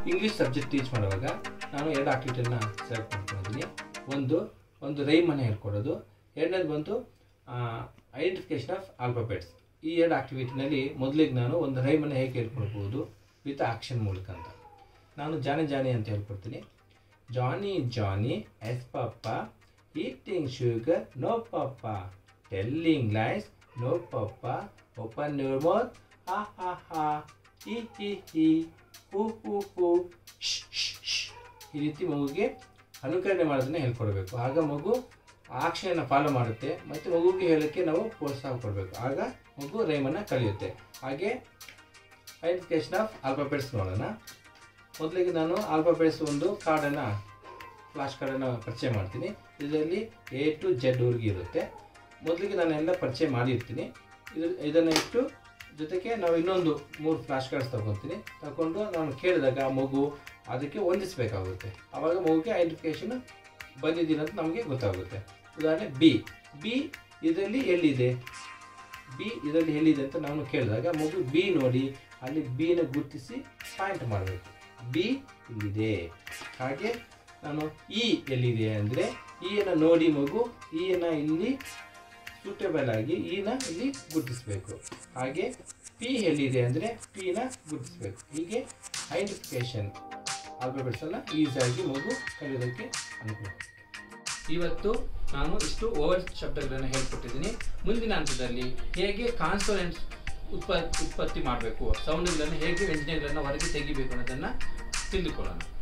English subject teach ಮಾಡುವಾಗ ನಾನು ಎರಡು ಆಕ್ಟಿವಿಟಿಯನ್ನು ಸೆಲೆಕ್ಟ್ ಮಾಡ್ಕೊಂಡಿದ್ದೀನಿ ಒಂದು ಒಂದು ರೈಮನ್ನು ಹೇಳ್ಕೊಡೋದು ಎರಡನೇದು ಬಂದು ಐಡೆಂಟಿಫಿಕೇಶನ್ ಆಫ್ ಆಲ್ಫಾಬೆಟ್ಸ್ ಈ ಎರಡು ಆಕ್ಟಿವಿಟಿನಲ್ಲಿ ಮೊದಲಿಗೆ ನಾನು ಒಂದು ರೈಮನ್ನು ಹೇಗೆ ಹೇಳ್ಕೊಡ್ಬೋದು ವಿತ್ ಆಕ್ಷನ್ ಮೂಲಕ ಅಂತ ನಾನು ಜಾನಿ ಜಾನಿ ಅಂತ ಹೇಳ್ಕೊಡ್ತೀನಿ Johny Johny yes papa eating sugar no papa telling lines no papa open your mouth ha ha ಹಾ ಹಿ ಹಿ ಹಿ ಹೂ ಹೂ ಹೂ ಶ್ ಶ್ ಶ್ ಈ ರೀತಿ ಮಗುಗೆ ಅನುಕರಣೆ ಮಾಡೋದನ್ನ ಹೇಳ್ಕೊಡ್ಬೇಕು ಆಗ ಮಗು ಆಕ್ಷನ್ ಫಾಲೋ ಮಾಡುತ್ತೆ ಮತ್ತು ಮಗುಗೆ ಹೇಳೋಕ್ಕೆ ನಾವು ಪ್ರೋತ್ಸಾಹ ಕೊಡಬೇಕು ಆಗ ಮಗು ರೈಮನ್ನು ಕಲಿಯುತ್ತೆ ಹಾಗೆ ಐಡೆಂಟಿಫಿಕೇಶನ್ ಆಫ್ ಆಲ್ಫಾಬೆಟ್ಸ್ ನೋಡೋಣ ಮೊದಲಿಗೆ ನಾನು ಆಲ್ಫಾಬೆಟ್ಸ್ ಒಂದು ಕಾರ್ಡನ್ನು ಫ್ಲಾಶ್ ಕಾರ್ಡನ್ನು ಪರಿಚಯ ಮಾಡ್ತೀನಿ ಇದರಲ್ಲಿ ಎ ಟು ಜೆಡ್ ವರ್ಗೆ ಇರುತ್ತೆ ಮೊದಲಿಗೆ ನಾನು ಎಲ್ಲ ಪರಿಚಯ ಮಾಡಿರ್ತೀನಿ ಇದು ಇದನ್ನು ಇಟ್ಟು ಜೊತೆಗೆ ನಾವು ಇನ್ನೊಂದು ಮೂರು ಫ್ಲಾಶ್ ಕಾರ್ಡ್ಸ್ ತಗೊತೀನಿ ತಗೊಂಡು ನಾನು ಕೇಳಿದಾಗ ಮಗು ಅದಕ್ಕೆ ಹೊಂದಿಸಬೇಕಾಗುತ್ತೆ ಆವಾಗ ಮಗುಗೆ ಐಡೆಂಟಿಫಿಕೇಶನ್ ಬಂದಿದ್ದೀನಿ ಅಂತ ನಮಗೆ ಗೊತ್ತಾಗುತ್ತೆ ಉದಾಹರಣೆ ಬಿ ಬಿ ಇದರಲ್ಲಿ ಎಲ್ಲಿದೆ ಬಿ ಇದರಲ್ಲಿ ಎಲ್ಲಿದೆ ಅಂತ ನಾನು ಕೇಳಿದಾಗ ಮಗು ಬಿ ನೋಡಿ ಅಲ್ಲಿ ಬಿನ ಗುರುತಿಸಿ ಪಾಯಿಂಟ್ ಮಾಡಬೇಕು ಬಿ ಇಲ್ಲಿದೆ ಹಾಗೆ ನಾನು ಇ ಎಲ್ಲಿದೆ ಅಂದರೆ ಇಯನ್ನು ನೋಡಿ ಮಗು ಇಯನ್ನು ಇಲ್ಲಿ ಸೂಟೇಬಲ್ ಆಗಿ ಇನ ಇಲ್ಲಿ ಗುರುತಿಸಬೇಕು ಹಾಗೆ ಪಿ ಎಲ್ಲಿದೆ ಅಂದರೆ ಪಿನ ಗುರುತಿಸಬೇಕು ಹೀಗೆ ಐಡೆಂಟಿಫಿಕೇಶನ್ ಆಲ್ಫಾಬೆಟ್ಸನ್ನು ಈಸಿಯಾಗಿ ಮಗು ಕಲಿಯೋದಕ್ಕೆ ಅನುಕೂಲ ಇವತ್ತು ನಾನು ಇಷ್ಟು ಓವರ್ ಶಬ್ದಗಳನ್ನು ಹೇಳ್ಕೊಟ್ಟಿದ್ದೀನಿ ಮುಂದಿನ ಹಂತದಲ್ಲಿ ಹೇಗೆ ಕಾನ್ಸೋನೆಂಟ್ಸ್ ಉತ್ಪ ಉತ್ಪತ್ತಿ ಮಾಡಬೇಕು ಸೌಂಡ್ಗಳನ್ನು ಹೇಗೆ ವ್ಯಂಜನೆಗಳನ್ನು ಹೊರಗೆ ತೆಗಿಬೇಕು ಅನ್ನೋದನ್ನು ತಿಳಿದುಕೊಳ್ಳೋಣ